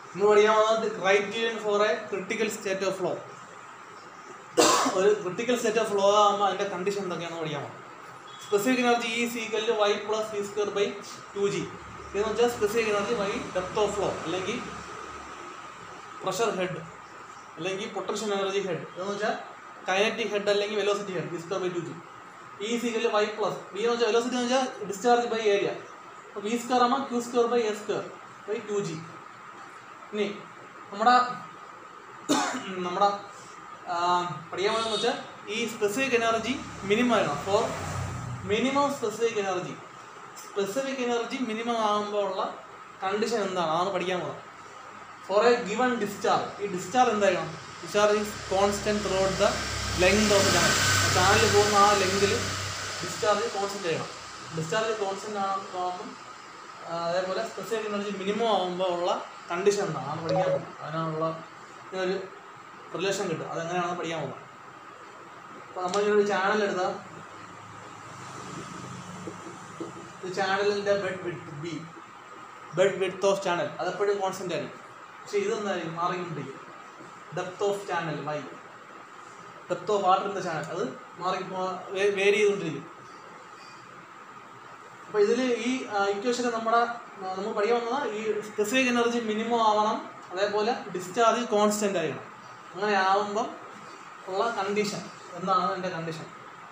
നമ്മൾ പഠിക്കാൻ പോകുന്നത് criterion for a critical state of flow ഒരു ക്രിട്ടിക്കൽ സ്റ്റേറ്റ് ഓഫ് ഫ്ലോ ആകുമ്പോൾ അതിൻ്റെ കണ്ടീഷൻ എന്തൊക്കെയാണെന്ന് പഠിക്കാൻ പോകും specific energy E is equal to y plus v square by two g ഇതെന്ന് വെച്ചാൽ specific energy y depth of flow അല്ലെങ്കിൽ പ്രഷർ ഹെഡ് അല്ലെങ്കിൽ പൊട്ടൻഷ്യൽ എനർജി ഹെഡ് എന്ന് വെച്ചാൽ കൈനറ്റിക് ഹെഡ് അല്ലെങ്കിൽ velocity head v square by two g E is equal y plus v എന്ന് വെച്ചാൽ velocity എന്ന് വെച്ചാൽ ഡിസ്ചാർജ് ബൈ ഏരിയ അപ്പോൾ വി സ്ക്വയർ ആകുമ്പോൾ Q square by A square by two g ഇനി നമ്മുടെ നമ്മുടെ ആ, പഠിക്കാൻ പോകുന്നതെന്ന് വെച്ചാൽ ഈ സ്പെസിഫിക് എനർജി മിനിമം ആകണം for minimum specific energy specific energy minimum ആകുമ്പോൾ ഉള്ള കണ്ടീഷൻ എന്താണ് അതാണ് പഠിക്കാൻ പോകുന്നത് ഫോർ എ ഗിവൺ ഡിസ്ചാർജ് ഈ ഡിസ്ചാർജ് എന്തായിരിക്കണം discharge is constant throughout the length of channel ചാനലിൽ പോകുന്ന ആ ലെങ്തിൽ ഡിസ്ചാർജ് കോൺസ്റ്റൻറ്റ് ചെയ്യണം ഡിസ്ചാർജ് കോൺസ്റ്റൻറ്റ് ആകുമ്പം ആ, അതേപോലെ സ്പെസിഫിക് എനർജി മിനിമം ആകുമ്പോൾ ഉള്ള കണ്ടീഷൻ എന്താണ് അതാണ് പഠിക്കാൻ പോകുന്നത് അതിനുള്ള ഒരു റിലേഷൻ കിട്ടും അതെങ്ങനെയാണെന്ന് പഠിക്കാൻ പോകുന്നത് അപ്പോൾ നമ്മളിങ്ങനെ ഒരു ചാനൽ എടുത്താൽ ഇത് ചാനലിൻ്റെ bed width B bed width of channel അതെപ്പോഴും കോൺസ്റ്റൻ്റ് ആയിരിക്കും പക്ഷേ ഇതെന്തായിരിക്കും മാറിക്കൊണ്ടിരിക്കും depth of channel y depth of water in the channel അത് മാറി വേരി ചെയ്തുകൊണ്ടിരിക്കും അപ്പോൾ ഇതിൽ ഈ ഇക്വേഷന് നമ്മുടെ ആ, നമ്മൾ പഠിക്കാൻ വന്നത് ഈ സ്പെസിഫിക് എനർജി മിനിമം ആവണം അതേപോലെ ഡിസ്ചാർജ് കോൺസ്റ്റൻ്റ് ആയിരിക്കണം അങ്ങനെ ആവുമ്പം ഉള്ള കണ്ടീഷൻ എന്താണ് എൻ്റെ കണ്ടീഷൻ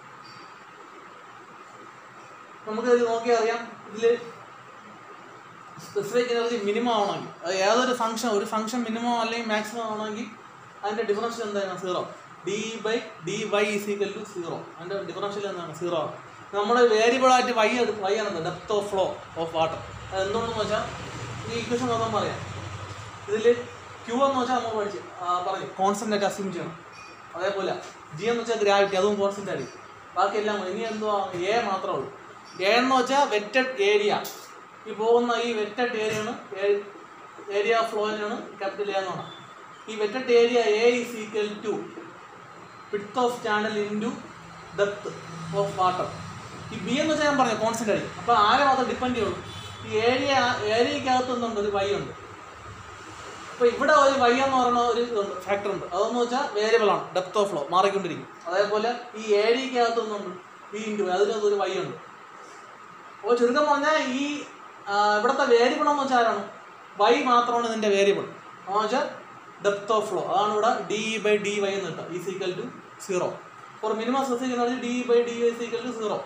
നമുക്ക് ഇത് നോക്കിയാൽ അറിയാം ഇതിൽ സ്പെസിഫിക് എനർജി മിനിമം ആവണമെങ്കിൽ അത് ഏതൊരു ഫംഗ്ഷൻ ഒരു ഫംഗ്ഷൻ മിനിമം അല്ലെങ്കിൽ മാക്സിമം ആവണമെങ്കിൽ അതിൻ്റെ ഡിഫറൻഷ്യൽ എന്തായിരുന്നു zero d by d y is equal to zero അതിൻ്റെ ഡിഫറൻഷ്യൽ എന്താണ് സീറോ ആണ് നമ്മൾ വേരിയബിൾ ആയിട്ട് വൈ എടുത്ത് വൈ ആണ് depth of flow of water അത് എന്തുകൊണ്ടെന്ന് വെച്ചാൽ ഈ ഇക്വേഷൻ നോക്കാൻ പറയാം ഇതിൽ ക്യൂ എന്ന് വെച്ചാൽ നമ്മൾ പഠിച്ച് ആ, പറഞ്ഞു കോൺസ്റ്റൻ്റ് ആയിട്ട് അസ്യൂം ചെയ്യണം അതേപോലെ ജി എന്ന് വെച്ചാൽ ഗ്രാവിറ്റി അതും കോൺസ്റ്റൻ്റ് ആയിരിക്കും ബാക്കിയെല്ലാം ഇനി എന്തുവാ എ മാത്രമേ ഉള്ളൂ എ എന്ന് വെച്ചാൽ വെറ്റഡ് ഏരിയ ഈ പോകുന്ന ഈ വെറ്റഡ് ഏരിയയാണ് ഏരിയ ഫ്ലോയിനാണ് ക്യാപിറ്റൽ എ എന്ന് പറഞ്ഞാൽ ഈ wetted area A is equal to width of channel into depth of water ഈ ബി എന്ന് വെച്ചാൽ ഞാൻ പറഞ്ഞു കോൺസ്റ്റൻ്റ് ആയിരിക്കും അപ്പോൾ ആരെ മാത്രം ഡിപ്പെൻഡ് ചെയ്യുള്ളൂ ഈ ഏരിയ ഏരിയക്കകത്ത് എന്തുണ്ട് ഒരു വൈ ഉണ്ട് അപ്പോൾ ഇവിടെ ഒരു വൈ എന്ന് പറയുന്ന ഒരു ഇതുണ്ട് ഫാക്ടർ ഉണ്ട് അതെന്ന് വെച്ചാൽ വേരിയബിൾ ആണ് ഡെപ്ത് ഓഫ് ഫ്ലോ മാറിക്കൊണ്ടിരിക്കും അതേപോലെ ഈ ഏരിയക്കകത്ത് ഒന്നുണ്ട് ബി ഇൻറ്റു അതിനകത്ത് ഒരു വൈ ഉണ്ട് അപ്പോൾ ചുരുക്കം പറഞ്ഞാൽ ഈ ആ, ഇവിടുത്തെ വേരിയബിൾ എന്ന് വെച്ചാൽ ആരാണ് വൈ മാത്രമാണ് ഇതിൻ്റെ വേരിയബിൾ എന്ന് വെച്ചാൽ ഡെപ്ത് ഓഫ് ഫ്ലോ അതാണ് ഇവിടെ ഡി ബൈ ഡി വൈ എന്ന് കിട്ടുക E is equal to zero for minimum specific energy d by d y is equal to zero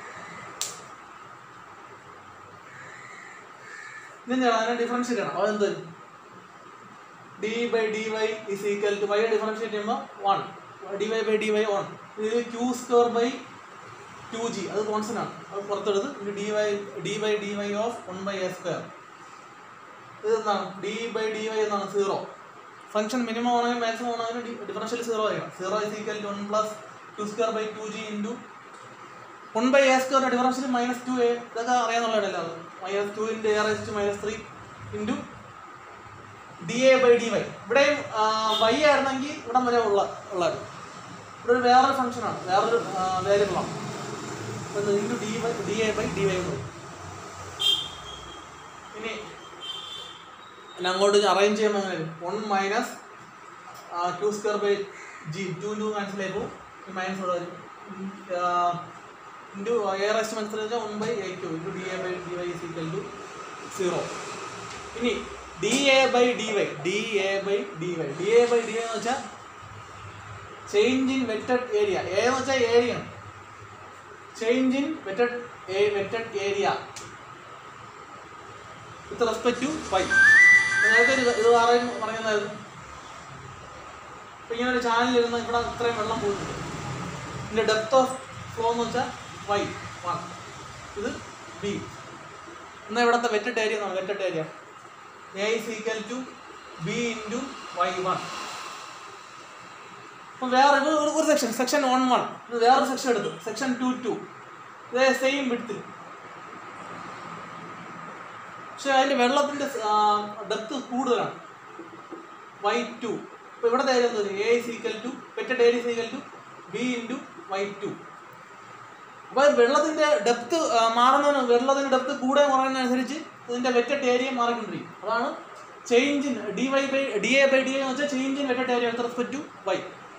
ഇതെന്താണ് അതിനെ ഡിഫറൻഷ്യേറ്റ് ചെയ്യണം അതെന്ത് d by d y is equal to y differentiate ചെയ്യുമ്പോൾ one d y by d y one ഇത് Q square by two g അത് constant ആണ് അത് പുറത്തെടുത്ത് ഇത് d y d by d y of one by A square ഇത് എന്താണ് d by d y എന്നാണ് സീറോ ഫംഗ്ഷൻ മിനിമം ആണെങ്കിൽ മാക്സിമം ആണെങ്കിൽ ഡിഫറൻഷ്യൽ സീറോ ആയിരിക്കണം zero is equal to one plus two square by two g into one by A square differential minus two A ഇതൊക്കെ അറിയാന്നുള്ളതല്ലേ അത് minus two into A raise to minus three into d A by d y ഇവിടെയും y ആയിരുന്നെങ്കിൽ ഇവിടം വരെ ഉള്ള ഉള്ളത് ഇവിടെ ഒരു വേറൊരു ഫംഗ്ഷനാണ് വേറൊരു വേരിയബിളാണ് into d by d A by d y ഇനി ഇനി അങ്ങോട്ട് അറേഞ്ച് ചെയ്യുമ്പോൾ എങ്ങനെ വരും one minus two square by g two two മനസ്സിലായി പോകും മൈനസ് ഇവിടെ വരും ഇൻറ്റു എ റെസ്റ്റ് മനസ്സിലാക്കി one by A Q into d A by d y is equal to zero ഇനി d A by d y d A by d y d A by d y എന്ന് വെച്ചാൽ change in wetted area A എന്ന് വെച്ചാൽ area ആണ് change in wetted A wetted area with respect to y നേരത്തെ ഒരു ഇത് പറയാൻ പറയുന്നതായിരുന്നു ഇപ്പം ഇങ്ങനെ ഒരു ചാനൽ ഇരുന്ന് ഇവിടെ ഇത്രയും വെള്ളം പോയിട്ടുണ്ട് ഇതിൻ്റെ ഡെപ്ത് ഓഫ് ഫ്ലോ എന്ന് വെച്ചാൽ വൈ വൺ ഇത് ബി എന്നാൽ ഇവിടുത്തെ വെറ്റഡ് ഏരിയ എന്നാണ് wetted area A is equal to B into y one അപ്പം വേറെ ഇത് ഒരു- ഒരു സെക്ഷൻ സെക്ഷൻ വൺ വൺ ഇത് വേറൊരു സെക്ഷൻ എടുത്തു സെക്ഷൻ ടു ടു ഇതേ സെയിം വിഡ്ത്തിൽ പക്ഷെ അതിൻ്റെ വെള്ളത്തിൻ്റെ ഡെപ്ത് കൂടുതലാണ് വൈ ടു ഇപ്പോൾ ഇവിടുത്തെ ഏരിയ എന്താ A is equal to wetted area is equal to B into y two അപ്പോൾ വെള്ളത്തിൻ്റെ ഡെപ്ത് മാറുന്നതിന് വെള്ളത്തിൻ്റെ ഡെപ്ത് കൂടെ കുറയുന്നതനുസരിച്ച് ഇതിൻ്റെ വെറ്റഡ് ഏരിയ മാറിക്കൊണ്ടിരിക്കും അതാണ് change in d y by d A by d എന്ന് വെച്ചാൽ change in wetted area with respect to y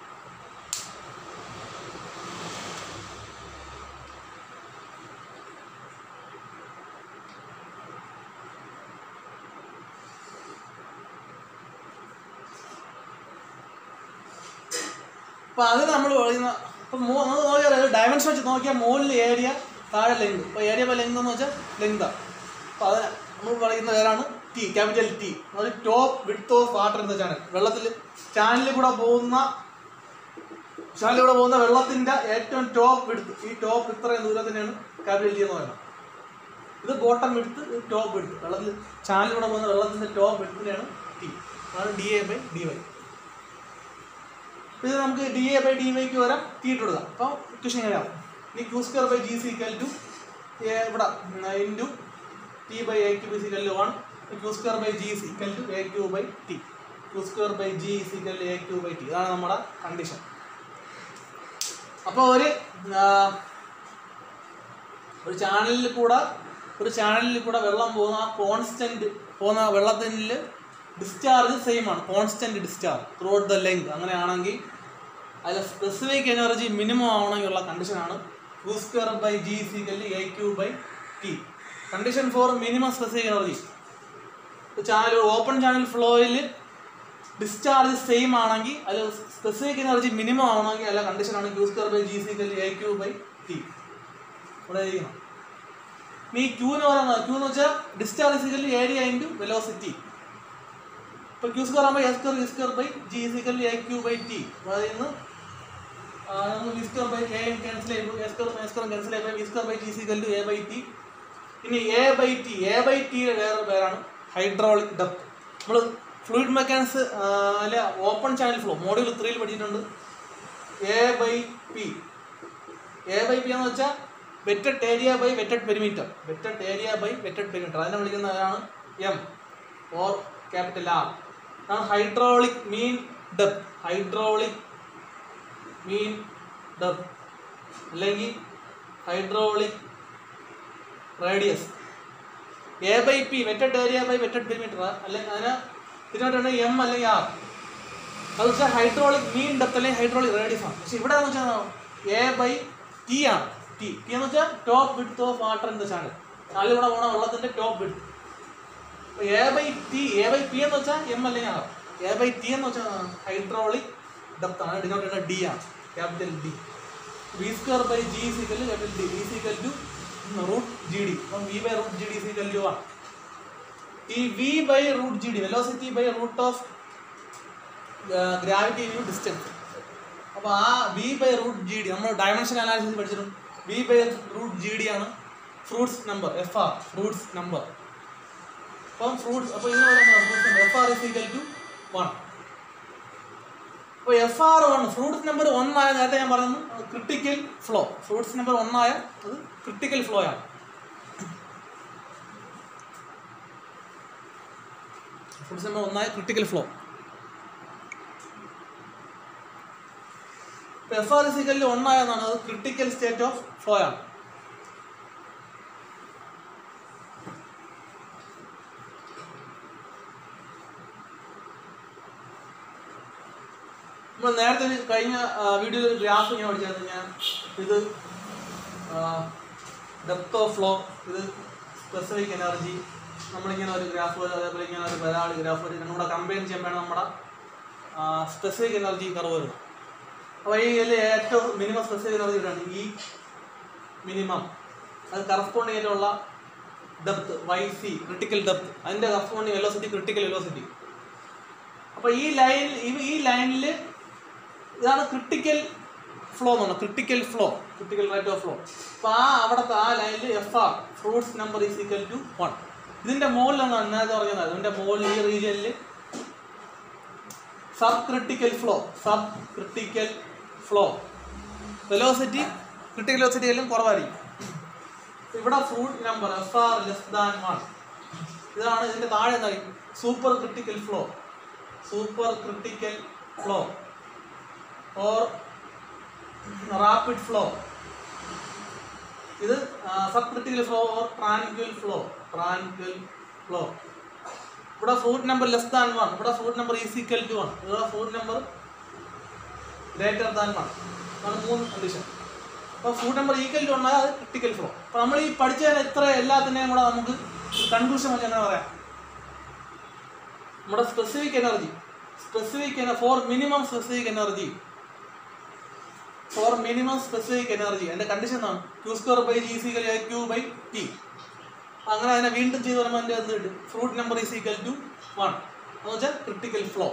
അപ്പൊ അത് നമ്മൾ പറയുന്ന ഇപ്പൊ മൂ- നമ്മൾ നോക്കിയാൽ ഡയമെൻഷൻ വെച്ച് നോക്കിയാൽ മുകളിൽ ഏരിയ താഴെ ലെങ്ത് ഇപ്പൊ ഏരിയ ബൈ ലെങ്ത് എന്ന് വെച്ചാൽ ലെങ്താ അപ്പൊ അത് നമ്മൾ പറയുന്ന പേരാണ് ടി ക്യാപിറ്റൽ ടി അത് ടോപ്പ് വിഡ്ത്ത് ഓഫ് വാട്ടർ എന്ന ചാനൽ വെള്ളത്തിൽ ചാനലിൽ കൂടെ പോകുന്ന ചാനലിൽ കൂടെ പോകുന്ന വെള്ളത്തിന്റെ ഏറ്റവും ടോപ്പ് വിഡ്ത്ത് ഈ ടോപ്പ് ഇത്രയും ദൂരത്തിനാണ് ക്യാപിറ്റൽ ടി എന്ന് പറയുന്നത് ഇത് ബോട്ടം വിഡ്ത്ത് ഇത് ടോപ്പ് വിഡ്ത്ത് വെള്ളത്തിൽ ചാനലിൽ കൂടെ പോകുന്ന വെള്ളത്തിന്റെ ടോപ്പ് വിഡ്ത്തിനാണ് ടി അതാണ് d A by d y ഇത് നമുക്ക് ഡി എ ബൈ ഡി വൈക്ക് വരാം ടി ഇട്ട് കൊടുക്കാം അപ്പോൾ ഇക്വേഷൻ എങ്ങനെയാവും ഇനി Q square by G equal to ഇവിടെ into T by A Q B equal to one Q square by G equal to A Q by T Q square by G equal to A Q by T ഇതാണ് നമ്മുടെ condition അപ്പോൾ ഒരു ആ, ഒരു ചാനലിൽ കൂടെ ഒരു ചാനലിൽ കൂടെ വെള്ളം പോകുന്ന ആ കോൺസ്റ്റന്റ് പോകുന്ന വെള്ളത്തിൽ ഡിസ്ചാർജ് സെയിം ആണ് constant discharge throughout the length അങ്ങനെയാണെങ്കിൽ അതിൽ സ്പെസിഫിക് എനർജി മിനിമം ആവണമെങ്കിൽ ഉള്ള കണ്ടീഷനാണ് Q square by G equal A Q by T condition for minimum specific energy channel open channel ഫ്ലോയിൽ ഡിസ്ചാർജ് സെയിം ആണെങ്കിൽ അതിൽ സ്പെസിഫിക് എനർജി മിനിമം ആവണമെങ്കിൽ അല്ല കണ്ടീഷനാണ് Q square by G equal A Q by T ഇവിടെ ഇരിക്കണം ഇനി Q എന്ന് പറയുന്നത് ക്യൂ എന്ന് വെച്ചാൽ discharge equal area into velocity ഇപ്പൊ ക്യൂ സ്ക്വയർ ആകുമ്പോൾ S square V square by G equal A Q by T അതായത് നമുക്ക് V square by A cancel ചെയ്യുമ്പോൾ S square S square cancel ചെയ്യുമ്പോൾ V square by G equal A by T ഇനി A by T A by ടിയുടെ വേറെ പേരാണ് hydraulic depth നമ്മൾ fluid mechanics അല്ലെ ഓപ്പൺ ചാനൽ ഫ്ലോ മോഡ്യൂൾ ത്രീയിൽ പഠിച്ചിട്ടുണ്ട് A by P A by P എന്ന് വെച്ചാൽ wetted area by wetted perimeter wetted area by wetted perimeter അതിനെ വിളിക്കുന്നതാണ് എം ഓർ ക്യാപിറ്റൽ ആർ ആണ് hydraulic mean depth hydraulic mean depth അല്ലെങ്കിൽ hydraulic radius A by P wetted area by wetted perimeter അല്ലെങ്കിൽ അതിന് ഇതിനോട്ടാണ് M അല്ലെങ്കിൽ R അത് വെച്ചാൽ ഹൈഡ്രോളിക് മീൻ ഡെപ്ത് അല്ലെങ്കിൽ ഹൈഡ്രോളിക് റേഡിയസ് ആണ് പക്ഷെ ഇവിടെ എന്ന് വെച്ചാൽ എ ബൈ ടി ആണ് ടി ടി എന്ന് വെച്ചാൽ top width of water in the channel ചാനലിൽ കൂടെ പോണ വെള്ളത്തിന്റെ top width A by T A by P എന്ന് വെച്ചാൽ എം അല്ലെങ്കിൽ ആർ എ ബൈ ടി എന്ന് വെച്ചാൽ ഹൈഡ്രോളിക് ഡെപ്ത് ആണ് ഡിനോട്ട് ഡി ആണ് capital D V square by G equal capital D V equal to root G D അപ്പം V by root G D equal to ആണ് ഈ V by root G D velocity by root of gravity into distance അപ്പോൾ ആ V by root G D നമ്മൾ dimension analysis പഠിച്ചിട്ടുണ്ട് V by root G D ആണ് Froude's number F R Froude's number അപ്പം Froude's അപ്പോൾ ഇതിന് പറയുന്നത് F R is equal to one അപ്പോൾ F R one Froude's number ഒന്നായ നേരത്തെ ഞാൻ പറഞ്ഞു ക്രിട്ടിക്കൽ ഫ്ലോ ഫ്രൂട്ട്സ് നമ്പർ ഒന്നായ അത് ക്രിട്ടിക്കൽ ഫ്ലോ ആണ് ഫ്രൂട്ട്സ് നമ്പർ ഒന്നായ ക്രിട്ടിക്കൽ ഫ്ലോ എഫ് ആർ സിക്കലിൽ ഒന്നായെന്നാണ് അത് ക്രിട്ടിക്കൽ സ്റ്റേറ്റ് ഓഫ് ഫ്ലോ ആണ് നമ്മൾ നേരത്തെ ഒരു കഴിഞ്ഞ വീഡിയോയിൽ ഒരു ഗ്രാഫ് ഞാൻ പഠിച്ചായിരുന്നു ഞാൻ ഇത് ഡെപ്ത് ഓഫ് ഫ്ലോ ഇത് സ്പെസിഫിക് എനർജി നമ്മളിങ്ങനെ ഒരു ഗ്രാഫ് അതേപോലെ ഇങ്ങനെ ഒരു വരാളി ഗ്രാഫ് രണ്ടും കൂടെ കമ്പൈൻ ചെയ്യുമ്പോഴാണ് നമ്മുടെ സ്പെസിഫിക് എനർജി കർവ് വരുന്നത് അപ്പോൾ ഈ ഇതിൽ ഏറ്റവും മിനിമം സ്പെസിഫിക് എനർജി ഇതാണ് ഈ മിനിമം അത് കറസ്പോണ്ടിങ് ആയിട്ടുള്ള depth Y C critical depth അതിൻ്റെ കറസ്പോണ്ടിങ് വെലോസിറ്റി ക്രിട്ടിക്കൽ വെലോസിറ്റി അപ്പോൾ ഈ ലൈനിൽ ഈ ലൈനിൽ ഇതാണ് ക്രിട്ടിക്കൽ ഫ്ലോ എന്ന് പറഞ്ഞത് critical flow critical rate of flow അപ്പോൾ ആ അവിടുത്തെ ആ ലൈനിൽ F R Froude's number is equal to one ഇതിൻ്റെ മുകളിലാണ് നേരത്തെ പറഞ്ഞത് ഇതിൻ്റെ മുകളിൽ ഈ റീജിയനിൽ subcritical flow subcritical flow velocity critical വെലോസിറ്റിയിലും കുറവായിരിക്കും ഇവിടെ Froude number F R less than one ഇതാണ് ഇതിൻ്റെ താഴെ എന്തായിരിക്കും supercritical flow supercritical flow or rapid flow ഇത് subcritical flow or tranquil flow ട്രാൻക്വൽ flow ഇവിടെ Froude number less than one ഇവിടെ Froude number is equal to one ഇവിടെ Froude number greater than one ആണ് മൂന്ന് condition അപ്പോൾ fruit number equal to ഉണ്ടായാൽ അത് critical flow അപ്പോൾ നമ്മൾ ഈ പഠിച്ചതിന് ഇത്ര എല്ലാത്തിനെയും കൂടെ നമുക്ക് കൺക്ലൂഷൻ വെച്ച് എങ്ങനെ പറയാം നമ്മുടെ specific energy specific for minimum specific energy for minimum specific energy അതിന്റെ കണ്ടീഷൻ എന്താണ് Q square by G equal A Q by T അങ്ങനെ അതിനെ വീണ്ടും ചെയ്ത് വരുമ്പോൾ അതിന്റെ എന്ത് കിട്ടും Froude number is equal to one എന്ന് വെച്ചാൽ ക്രിട്ടിക്കൽ ഫ്ലോ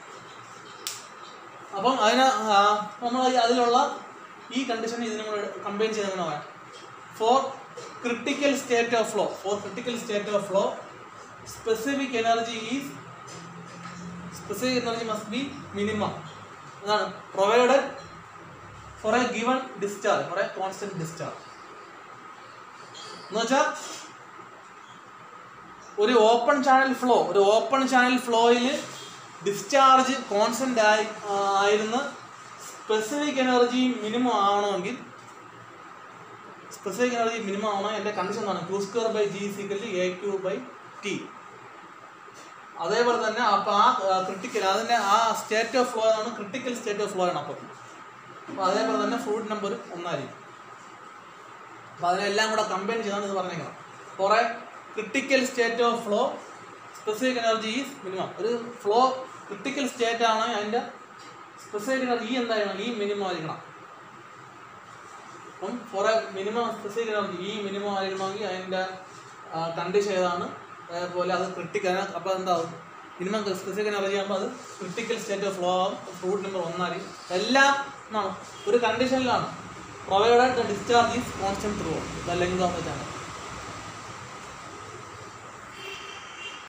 അപ്പം അതിന് നമ്മൾ അതിലുള്ള ഈ കണ്ടീഷൻ ഇതിനും കൂടെ കമ്പൈൻ ചെയ്ത് എങ്ങനെ പറയാം for critical state of flow for critical state of flow specific energy is specific energy must be minimum അതാണ് provided for a given discharge for a constant discharge എന്ന് വെച്ചാൽ ഒരു ഓപ്പൺ ചാനൽ ഫ്ലോ ഒരു open channel ഫ്ലോയിൽ discharge constant ആയി ആ, ആയിരുന്ന് specific energy minimum ആവണമെങ്കിൽ സ്പെസിഫിക് എനർജി മിനിമം ആവണമെങ്കിൽ എൻ്റെ കണ്ടീഷൻ എന്താണ് Q square by G equal A Q by T അതേപോലെ തന്നെ അപ്പോൾ ആ ക്രിട്ടിക്കൽ അതിൻ്റെ ആ സ്റ്റേറ്റ് ഓഫ് ഫ്ലോ ആണ് ക്രിട്ടിക്കൽ സ്റ്റേറ്റ് ഓഫ് ഫ്ലോ ആണ് അപ്പം അപ്പോൾ അതേപോലെ തന്നെ ഫ്രൂട്ട് നമ്പർ ഒന്നായിരിക്കും അപ്പോൾ അതിനെല്ലാം കൂടെ കമ്പൈൻ ചെയ്താണ് ഇത് പറഞ്ഞേക്കണം കുറേ critical state of flow specific energy is minimum ഒരു ഫ്ലോ ക്രിട്ടിക്കൽ സ്റ്റേറ്റ് ആണ് അതിൻ്റെ സ്പെസിഫിക് എനർജി ഈ എന്തായിരിക്കണം ഈ മിനിമം ആയിരിക്കണം അപ്പം for a minimum specific energy ഈ മിനിമം ആയിരിക്കണമെങ്കിൽ അതിൻ്റെ കണ്ടീഷൻ ഏതാണ് അതേപോലെ അത് ക്രിട്ടിക്കൽ അപ്പോൾ എന്താവും മിനിമം സ്പെസിഫിക് എനർജി ആകുമ്പോൾ അത് ക്രിട്ടിക്കൽ സ്റ്റേറ്റ് ഓഫ് ഫ്ലോ ആവും ഫ്രൂട്ട് നമ്പർ ഒന്നായിരിക്കും എല്ലാം എന്നാണ് ഒരു കണ്ടീഷനിലാണ് provided the discharge is constant through the length of the channel